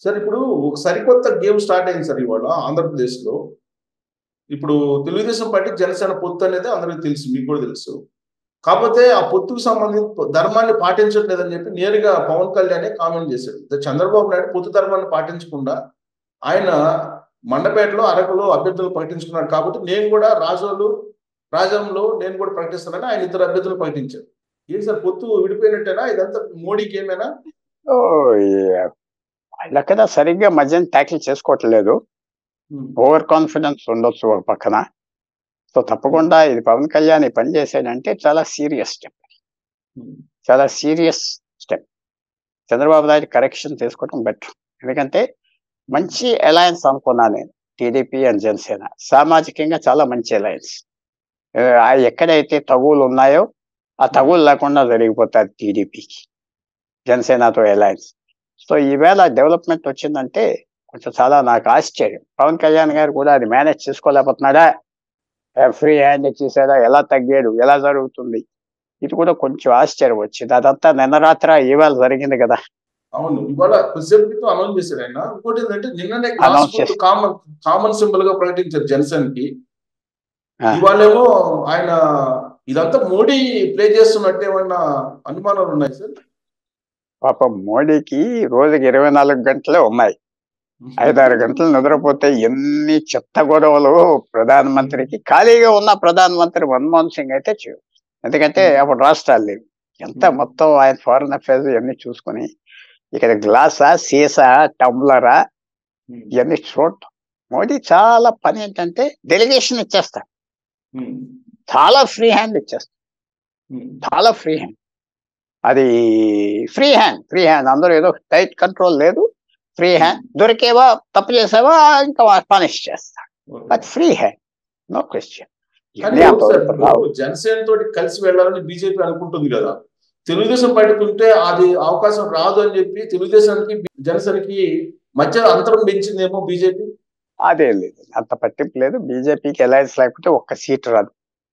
Sir ఇప్పుడు ఒక సరికొత్త గేమ్ స్టార్ట్ అయింది సార్ ఇవాళ ఆంధ్రప్రదేశ్ లో ఇప్పుడు తెలుగుదేశం పార్టీ జనసేన పొత్తు అనేది అందరికీ తెలుసు మీకు కూడా తెలుసు కాకపోతే ఆ పొత్తుకు సంబంధించి ధర్మాన్ని పాటించట్లేదని చెప్పి నేరుగా పవన్ కళ్యాణ్ కామెంట్ చేశాడు ఇదే చంద్రబాబు నాయుడు పొత్తు ధర్మాన్ని పాటించకుండా ఆయన మండపేటలో అరకులో అభ్యర్థులు ప్రకటించుకున్నాడు కాబట్టి నేను కూడా రాజోలు రాజంలో నేను కూడా ప్రకటిస్తానని ఆయన ఇద్దరు అభ్యర్థులు ప్రకటించారు ఏంటి సార్ పొత్తు విడిపోయినట్టేనా ఇదంతా మోడీకి ఏమైనా ఓ, ఏ- వాళ్ళ కదా సరిగ్గా మధ్యన ట్యాకిల్ చేసుకోవట్లేదు ఓవర్ కాన్ఫిడెన్స్ ఉండొచ్చు ఒక పక్కన సో తప్పకుండా ఇది పవన్ కళ్యాణ్ ఈ పని చేశాడంటే చాలా సీరియస్ స్టెప్ చాలా serious step Chandrababu Naidu correction తీసుకోవడం బెటర్ ఎందుకంటే మంచి అలయన్స్ అనుకున్నా నేను టీడీపీ అండ్ జనసేన సామాజికంగా చాలా మంచి అలయన్స్ ఎక్కడైతే తగువులు ఉన్నాయో ఆ తగువులు లేకుండా జరిగిపోతాయి టీడీపీకి జనసేనతో అలయన్స్ సో ఈవేళ డెవలప్మెంట్ వచ్చిందంటే కొంచెం చాలా నాకు ఆశ్చర్యం పవన్ కళ్యాణ్ గారు కూడా అది మేనేజ్ చేసుకోలేకపోతున్నాడా ఫ్రీ హ్యాండ్ ఇచ్చేసాడా ఎలా తగ్గాడు ఎలా జరుగుతుంది ఇది కూడా కొంచెం ఆశ్చర్యం వచ్చింది అదంతా నిన్న రాత్ర ఇవాళ జరిగింది కదా అవును ఇవాళ కొద్దిసేపు క్రితం అనౌన్స్ చేశారు ఆయన ఇంకోటి ఏంటంటే నిన్ననే Announce glass common common symbol గా ప్రకటించారు జనసేనకి ఆ. ఇవాళేమో ఆయన ఇదంతా మోడీ ప్లే చేస్తున్నట్టు ఏమన్నా అనుమానాలు ఉన్నాయి సార్ పాపం మోడీకి రోజుకి ఇరవై నాలుగు గంటలే ఉన్నాయి ఐదారు గంటలు నిద్రపోతే ఎన్ని చెత్త గొడవలు ప్రధానమంత్రికి ఖాళీగా ఉన్న ప్రధానమంత్రి మన్మోహన్ సింగ్ అయితే చేయు ఎందుకంటే అప్పుడు రాష్ట్రాలు లేవు ఎంత మొత్తం ఆయన ఫారెన్ అఫైర్స్ ఇవన్నీ చూసుకొని ఇక్కడ గ్లాసా సీసా టంబ్లరా ఇవన్నీ చూడటం మోడీ చాలా పని ఏంటంటే డెలిగేషన్ ఇచ్చేస్తాడు ఉమ్. చాలా ఫ్రీ హ్యాండ్ ఇచ్చేస్తాడు ఉమ్. చాలా ఫ్రీ హ్యాండ్ అది ఫ్రీ హ్యాండ్ ఫ్రీ హ్యాండ్ అందరూ ఏదో టైట్ కంట్రోల్ లేదు ఫ్రీ హ్యాండ్ దొరికేవా తప్పు చేసావా ఇంకా పనిష్ చేస్తా but free hand no question కానీ సార్ ఇప్పుడు జనసేన తోటి కలిసి వెళ్ళాలని బీజేపీ అనుకుంటుంది కదా తెలుగుదేశం పార్టీకి ఉంటే అది అవకాశం రాదు అని చెప్పి తెలుగుదేశానికి జనసేనకి మధ్య అంతరం పెంచిందేమో బీజేపీ అదే లేదు అంత పట్టింపు లేదు బీజేపీకి అలయన్స్ లేకపోతే ఒక్క సీట్ రాదు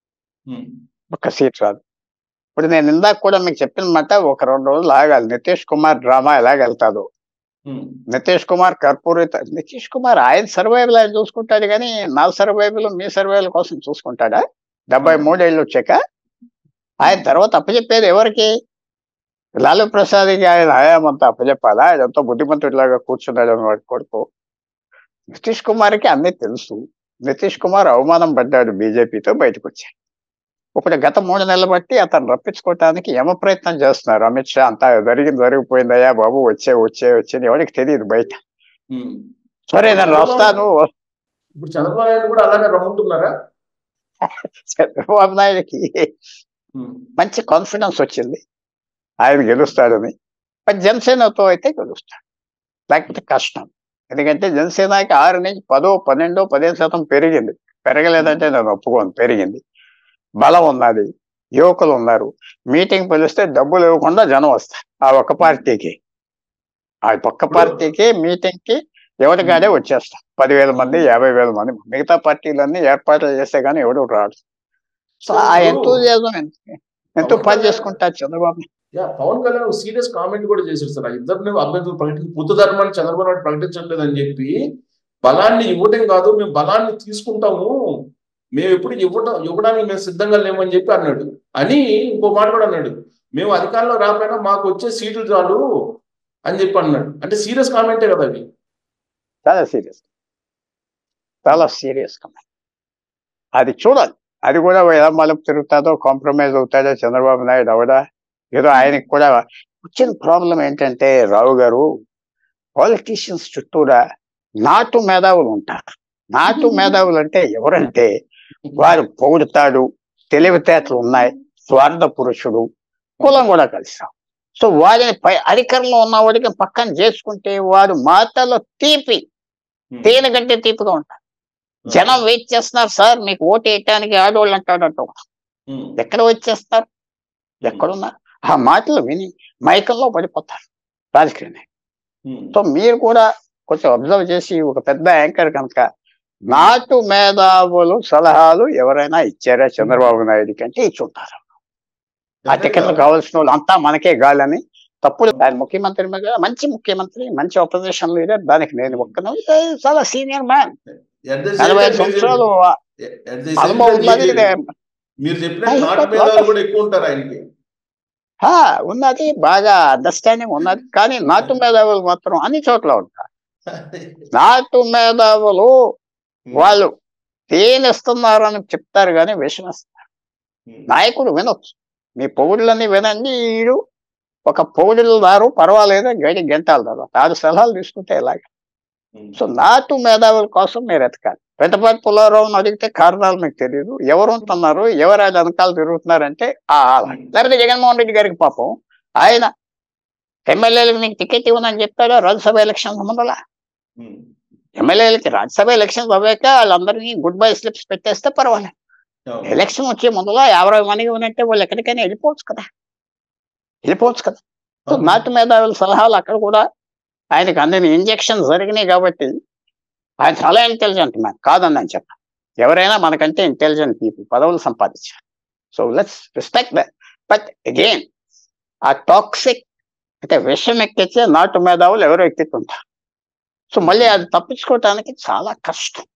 ఒక్క సీట్ రాదు ఇప్పుడు నేను ఇందాక కూడా మీకు చెప్పిన మాట ఒక రెండు రోజులు ఆగాలి నితీష్ కుమార్ డ్రామా ఎలాగ వెళ్తాదో నితీష్ కుమార్ కర్పూరిత నితీష్ కుమార్ ఆయన సర్వైవల్ ఆయన చూసుకుంటాడు కానీ నా సర్వైవల్ మీ సర్వైవల్ కోసం చూసుకుంటాడా డెబ్బై మూడేళ్ళు వచ్చాక ఆయన తర్వాత అప్పచెప్పేది ఎవరికి లాలూ ప్రసాద్కి ఆయన హయామంతా అప్పచెప్పాలా ఆయన ఎంతో బుద్ధిమంతుడిలాగా కూర్చున్నాడు అని వాడి కొడుకు నితీష్ కుమార్కి అన్నీ తెలుసు నితీష్ కుమార్ అవమానం పడ్డాడు బీజేపీతో బయటకు వచ్చాడు ఇప్పుడు గత మూడు నెలలు బట్టి అతను రప్పించుకోవటానికి యమ ప్రయత్నం చేస్తున్నారు అమిత్ షా అంతా జరిగింది జరిగిపోయిందయ్యా బాబు వచ్చే వచ్చే వచ్చే ఎవరికి తెలియదు బయట సరే నేను వస్తాను ఇప్పుడు చంద్రబాబు నాయుడు కూడా అలానే రమ్ముంటున్నారా చంద్రబాబు నాయుడుకి మంచి కాన్ఫిడెన్స్ వచ్చింది ఆయన గెలుస్తాడని బట్ జనసేనతో అయితే గెలుస్తాడు లేకపోతే కష్టం ఎందుకంటే జనసేనకి ఆరు నుంచి పదో పన్నెండో పదిహేను శాతం పెరిగింది పెరగలేదంటే నేను ఒప్పుకోను పెరిగింది బలం ఉన్నది యువకులు ఉన్నారు మీటింగ్ పిలిస్తే డబ్బులు ఇవ్వకుండా జనం వస్తారు ఆ ఒక్క పార్టీకి ఆ ఒక్క పార్టీకి మీటింగ్ కి ఎవరికాడే వచ్చేస్తారు పదివేల మంది యాభై వేల మంది మిగతా పార్టీలన్నీ ఏర్పాట్లు చేస్తే గానీ ఎవడు రాడు సో ఆ ఎంతూజియాజం ఎంతో పని చేసుకుంటారు చంద్రబాబు యా పవన్ కళ్యాణ్ సీరియస్ కామెంట్ కూడా చేశారు సార్ ఆ ఇద్దరిని అభ్యర్థులు ప్రకటించి పొత్తు ధర్మాన్ని చంద్రబాబు నాయుడు ప్రకటించట్లేదు అని చెప్పి బలాన్ని ఇవ్వటం కాదు మేము బలాన్ని తీసుకుంటాము మేము ఎప్పుడు ఇవ్వటం ఇవ్వడానికి మేము సిద్ధంగా లేమని చెప్పి అన్నాడు అని ఇంకో మాట కూడా అన్నాడు మేము అధికారంలో రాకపోయినా మాకు వచ్చే సీట్లు చాలు అని చెప్పి అన్నాడు అంటే సీరియస్ కామెంటే కదా అది చాలా సీరియస్ చాలా సీరియస్ కమెంట్ అది చూడాలి అది కూడా ఎలా మలుపు తిరుగుతుందో కాంప్రమైజ్ అవుతాడో చంద్రబాబు నాయుడు అవడా ఏదో ఆయనకి కూడా వచ్చిన ప్రాబ్లం ఏంటంటే రావు గారు పాలిటీషియన్స్ చుట్టూరా నాటు మేధావులు ఉంటారు నాటు మేధావులు అంటే ఎవరంటే వారు పొగుడుతాడు తెలివితేటలు ఉన్నాయి స్వార్థ పురుషుడు కులం కూడా కలిసాం సో వారిని పై అధికారంలో ఉన్న వాడికి పక్కన చేసుకుంటే వారు మాటలో తీపి తేనె కంటే తీపిగా ఉంటారు జనం వెయిట్ చేస్తున్నారు సార్ మీకు ఓటు వేయటానికి ఆడవాళ్ళు అంటాడంట ఎక్కడ వచ్చేస్తారు ఎక్కడున్నారు ఆ మాటలు విని మైకంలో పడిపోతారు రాజకీయ సో మీరు కూడా కొంచెం అబ్జర్వ్ చేసి ఒక పెద్ద యాంకర్ కనుక నాటు మేధావులు సలహాలు ఎవరైనా ఇచ్చారా చంద్రబాబు నాయుడు కంటే ఇచ్చి ఉంటారు ఆ టికెట్లు కావాల్సిన వాళ్ళు అంతా మనకే గాలని తప్పులు దాని ముఖ్యమంత్రి మీద మంచి ముఖ్యమంత్రి మంచి ఆపోజిషన్ లీడర్ దానికి నేను ఒక్కను చాలా senior man At the same నలభై time ఐదు మీరు సంవత్సరాలు చెప్పిన- at the same అనుభవం time ఉన్నది మీరు- మీరు చెప్పిన I నాటు got మీద lot of- కూడా ఎక్కువ ఉంటారు ఆయనకి హా, ఉన్నది బాగా అండర్స్టాండింగ్ ఉన్నది కానీ నాటు మేధావులు మాత్రం అన్ని చోట్ల ఉంటారు నాటు మేధావులు వాళ్ళు తేనె ఇస్తున్నారని చెప్తారు కానీ విషయం ఇస్తారు నాయకుడు వినొచ్చు మీ పౌరులని వినండి వీడు ఒక పౌరులదారు పర్వాలేదు గడి గంటాలు దారు తాను సలహాలు తీసుకుంటే ఎలాగ సో నాటు మేధావుల కోసం మీరు ఎతకాలి పెద్దపాటి పుల్లారావుని అడిగితే కారణాలు మీకు తెలియదు ఎవరు ఉంటున్నారు ఎవరు ఆయన వెనకాల తిరుగుతున్నారంటే ఆ ఆల. లేకపోతే జగన్మోహన్ రెడ్డి గారికి పాపం ఆయన ఎమ్మెల్యేలకు నీకు టికెట్ ఇవ్వనని చెప్పాడు రాజ్యసభ ఎలక్షన్ ముందల ఎమ్మెల్యేలకి రాజ్యసభ ఎలక్షన్ అవ్వాక వాళ్ళందరినీ గుడ్ బై స్లిప్స్ పెట్టేస్తే పర్వాలేదు ఎలక్షన్ వచ్చే ముందులో యాభై మందికి ఉన్నట్టే వాళ్ళు ఎక్కడికైనా వెళ్ళిపోవచ్చు కదా వెళ్ళిపోవచ్చు కదా సో నాటు మేధావుల సలహాలు అక్కడ కూడా ఆయనకు అందని ఇంజెక్షన్ జరిగినాయి కాబట్టి ఆయన చాలా ఇంటెలిజెంట్ మ్యాన్ కాదని నేను చెప్పాను ఎవరైనా మనకంటే ఇంటెలిజెంట్ పీపుల్ పదవులు సంపాదించారు so let's respect that but again ఆ టాక్సిక్ అంటే విషం ఎక్కించే నాటు మేధావులు ఎవరో ఎక్కిస్తుంటారు సో మళ్ళీ అది తప్పించుకోవటానికి చాలా కష్టం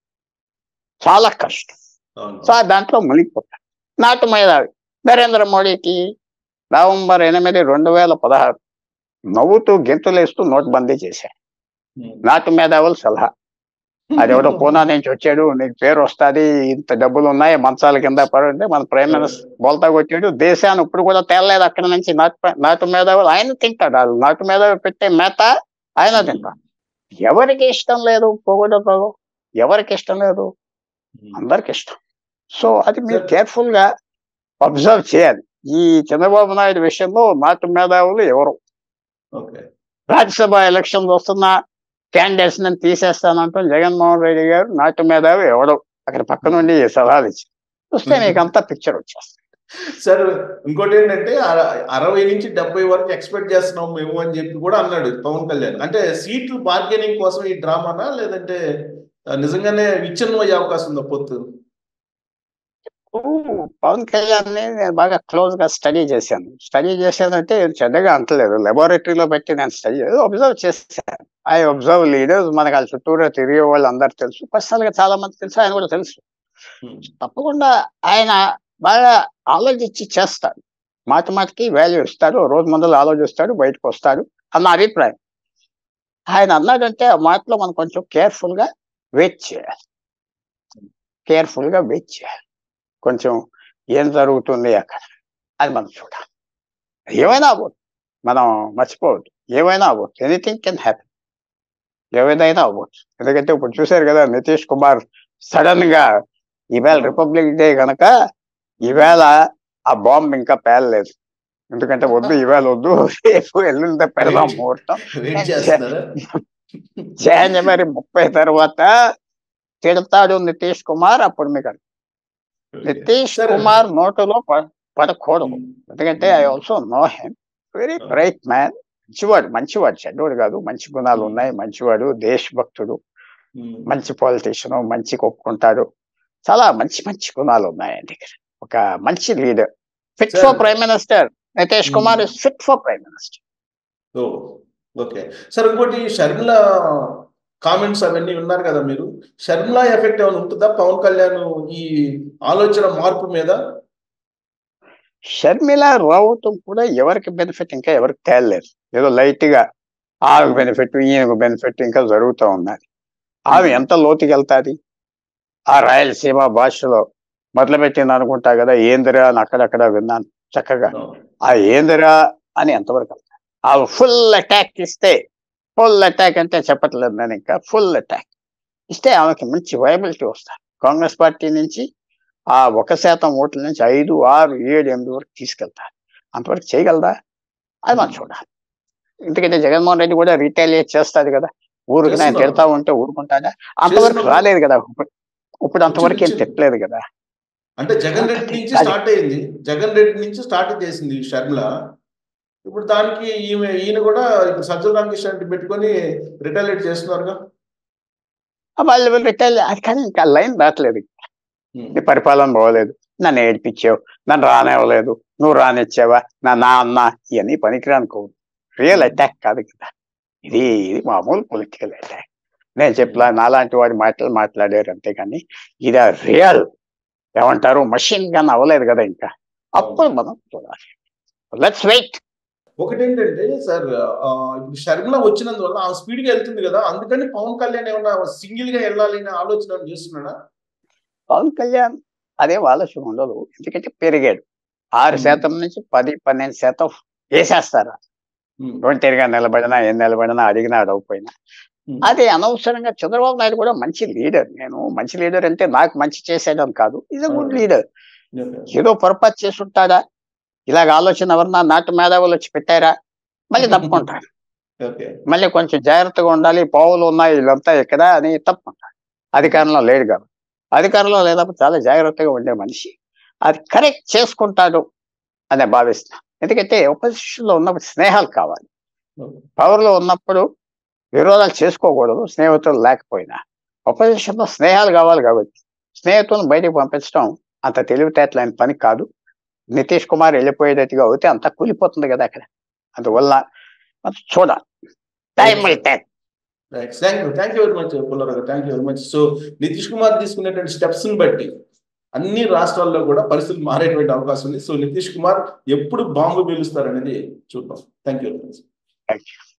చాలా కష్టం సో ఆ దాంట్లో మునిగిపోతారు నాటు మేధావి నరేంద్ర మోడీకి నవంబర్ ఎనిమిది రెండు వేల పదహారు నవ్వుతూ గెంతులేస్తూ నోట్బందీ చేశారు నాటు మేధావుల సలహా అది ఎవడో పూనా నుంచి వచ్చాడు నీకు పేరు వస్తుంది ఇంత డబ్బులు ఉన్నాయి మంచాల కింద పడుంటే మన ప్రైమ్ మినిస్టర్ బోల్తా కొట్టాడు దేశాన్ని ఇప్పుడు కూడా తేలలేదు అక్కడ నుంచి నాటు నాటు మేధావులు ఆయన తింటాడు వాళ్ళు నాటు మేధావి పెట్టే మేత ఆయన తింటాడు ఎవరికి ఇష్టం లేదు పొగడతో ఎవరికి ఇష్టం లేదు అందరికి ఇష్టం సో అది మీరు కేర్ఫుల్ గా అబ్జర్వ్ చేయాలి ఈ చంద్రబాబు నాయుడు విషయంలో నాటు మేధావులు ఎవరు ఓకే రాజ్యసభ ఎలక్షన్ వస్తున్న క్యాండిడేట్స్ నేను తీసేస్తానంటూ జగన్మోహన్ రెడ్డి గారు నాటు మేధావి ఎవడు అక్కడ పక్క నుండి సలహాలు ఇచ్చి చూస్తే మీకు అంతా పిక్చర్ వచ్చేస్తుంది సార్ ఇంకోటి ఏంటంటే అర- అరవై నుంచి డెబ్బై వరకు ఎక్స్పెక్ట్ చేస్తున్నాం మేము అని చెప్పి కూడా అన్నాడు పవన్ కళ్యాణ్ అంటే సీట్లు బార్గెనింగ్ కోసం ఈ డ్రామానా లేదంటే ఆ, నిజంగానే విచ్ఛిన్నం అయ్యే అవకాశం ఉందా పొత్తు ఓ, పవన్ కళ్యాణ్ ని నేను బాగా క్లోజ్ గా స్టడీ చేశాను స్టడీ చేశానంటే ఏం చెడ్డగా అంటలేదు లెబొరేటరీలో పెట్టి నేను స్టడీ అబ్జర్వ్ చేశాను ఐ అబ్జర్వ్ లీడర్స్ మనకు వాళ్ళ చుట్టూరా తిరిగే వాళ్ళు అందరు తెలుసు పర్సనల్ గా చాలా మంది తెలుసు ఆయన కూడా తెలుసు తప్పకుండా ఆయన బాగా ఆలోచించి చేస్తాడు మాటి మాటికి వాల్యూ ఇస్తాడు ఓ రోజు ముందర ఆలోచిస్తాడు బయటకు వస్తాడు అన్న అభిప్రాయం ఆయన అన్నాడంటే ఆ మాటలో మనం కొంచెం కేర్ఫుల్ గా వెయిట్ చేయాలి కేర్ఫుల్ గా వెయిట్ చేయాలి కొంచెం ఏం జరుగుతుంది అక్కడ అది మనం చూడాలి ఏమైనా అవ్వదు మనం మర్చిపోవద్దు ఏమైనా అవ్వచ్చు ఎనీథింగ్ కెన్ హ్యాపీ ఏదైనా అవ్వచ్చు ఎందుకంటే ఇప్పుడు చూశారు కదా నితీష్ కుమార్ సడన్ గా ఈవేళ రిపబ్లిక్ డే కనుక ఈవేళ ఆ బాంబ్ ఇంకా పేలలేదు ఎందుకంటే వద్దు ఈవేళ వద్దు రేపు ఎల్లుండి పెడదాం ముహూర్తం వెయిట్ చేస్తున్నారా జనవరి ముప్పై తర్వాత తిడతాడు నితీష్ కుమార్ అప్పుడు మీకు అర్థం. నితీష్ సరే. కుమార్ నోటులో ప- పడకూడదు ఎందుకంటే I also know him very bright man మంచివాడు మంచివాడు చెడ్డవాడు కాదు మంచి గుణాలు ఉన్నాయి మంచివాడు దేశభక్తుడు ఉమ్. మంచి పొలిటీషియన్ మంచి ఒప్పుకుంటాడు చాలా మంచి మంచి గుణాలు ఉన్నాయి ఆయన దగ్గర ఒక మంచి leader fit Sir. For prime minister Nitish Kumar is fit for prime minister oh okay sir ఇంకోటి షర్మిల కామెంట్స్ అవన్నీ ఉన్నారు కదా మీరు షర్మిల ఎఫెక్ట్ ఏమైనా ఉంటుందా పవన్ కళ్యాణ్ ఈ ఆలోచన మార్పు మీద షర్మిల రావటం కూడా ఎవరికి బెనిఫిట్ ఇంకా ఎవరికి తేలలేదు ఏదో లైట్ గా ఆమెకు బెనిఫిట్ ఈయనకు బెనిఫిట్ ఇంకా జరుగుతూ ఉన్నది ఆమె ఎంత లోతుకి వెళ్తాది ఆ రాయలసీమ భాషలో మొదలుపెట్టింది అనుకుంటా కదా ఏందిరా అని అక్కడక్కడ విన్నాను చక్కగా ఆ ఏందిరా అని ఎంతవరకు వెళ్తారు ఆ ఫుల్ అటాక్ ఇస్తే ఫుల్ అటాక్ అంటే చెప్పట్లేదు నేను ఇంకా ఫుల్ అటాక్ ఇస్తే ఆమెకి మంచి వైబిలిటీ వస్తారు కాంగ్రెస్ పార్టీ నుంచి ఆ ఒక శాతం ఓట్ల నుంచి ఐదు ఆరు ఏడు ఎనిమిది వరకు తీసుకెళ్తారు అంతవరకు చేయగలదా అది మనం చూడాలి ఎందుకంటే జగన్మోహన్ రెడ్డి కూడా రిటాలియేట్ చేస్తాడు కదా ఊరికి నేను చేస్తున్నారు. తిడతా ఉంటే ఊరుకుంటాడా అంతవరకు చేస్తున్నారు. రాలేదు కదా ఇప్పుడు ఇప్పుడు అంతవరకు ఏం వచ్చింది. తిట్టలేదు కదా అంటే జగన్ రెడ్డి నుంచి అది- స్టార్ట్ అయింది జగన్ రెడ్డి నుంచి స్టార్ట్ చేసింది ఈ షర్మిల ఇప్పుడు దానికి ఈమె ఈయన కూడా ఇప్పుడు సజ్జల రామకృష్ణ రెడ్డి పెట్టుకొని రిటాలియేట్ చేస్తున్నారుగా ఆ వాళ్ళు రిటైల్ అది కానీ ఇంకా లైన్ దాటలేదు నీ పరిపాలన బాగోలేదు నన్ను ఏడిపించావు నన్ను రానివ్వలేదు నువ్వు రానిచ్చావా నా నా అన్న ఇవన్నీ పనికిరానుకో రియల్ అటాక్ కాదు కదా ఇది ఇది మామూలు పొలిటికల్ అటాక్ నేను చెప్పలా నాలాంటి వాడి మాటలు మాట్లాడారు అంతేగాని ఇది రియల్ ఏమంటారు మషిన్ గన్ అవ్వలేదు కదా ఇంకా అప్పుడు మనం చూడాలి లెట్స్ వెయిట్ ఒకటి ఏంటంటే సార్ ఆ, ఇప్పుడు షర్మిల వచ్చినందువల్ల ఆ స్పీడ్ గా వెళ్తుంది కదా అందుకని పవన్ కళ్యాణ్ ఏమన్నా సింగిల్ గా వెళ్ళాలి అనే ఆలోచన ఏమైనా చేస్తున్నాడా పవన్ కళ్యాణ్ అదే ఆలోచన ఉండదు ఎందుకంటే పెరిగాడు ఆరు Hmm. శాతం నుంచి పది పన్నెండు శాతం వేసేస్తారు ఉమ్, ఒంటరిగా నిలబడినా ఏం నిలబడినా అడిగినా అడగకపోయినా ఉమ్, అదే అనవసరంగా చంద్రబాబు నాయుడు కూడా మంచి లీడర్ నేను మంచి లీడర్ అంటే నాకు మంచి చేసేయడం కాదు ఇది గుడ్ అవును. Leader okay. ఏదో పొరపాటు చేసుంటాడా ఇలాగ ఆలోచన ఎవరన్నా నాటు మేధావులు వచ్చి పెట్టారా మళ్ళీ తప్పుకుంటారు ఓకే మళ్ళీ కొంచెం జాగ్రత్తగా ఉండాలి పావులు ఉన్నాయి వీళ్ళంతా ఇక్కడ అని తప్పుకుంటారు అధికారంలో లేడు కాబట్టి అధికారంలో లేనప్పుడు చాలా జాగ్రత్తగా ఉండే మనిషి అది కరెక్ట్ చేసుకుంటాడు అని భావిస్తున్నా ఎందుకంటే opposition లో ఉన్నప్పుడు స్నేహాలు కావాలి ఓకే. పవర్ లో ఉన్నప్పుడు విరోధాలు చేసుకోకూడదు స్నేహితులు లేకపోయినా opposition లో స్నేహాలు కావాలి కాబట్టి స్నేహితులను బయటకు పంపించడం అంత తెలివితేటలైన పని కాదు నితీష్ కుమార్ వెళ్ళిపోయేటట్టుగా అవుతే అంత కూలిపోతుంది కదా అక్కడ అందువల్ల మనం చూడాలి time will tell thank you thank you very much Pullarao thank you very much so Nitish Kumar తీసుకునేటువంటి స్టెప్స్ ని బట్టి అన్ని రాష్ట్రాల్లో కూడా పరిస్థితులు మారేటువంటి అవకాశం ఉంది సో నితీష్ కుమార్ ఎప్పుడు బాంబు పీలుస్తారు అనేది చూద్దాం thank you very much thank you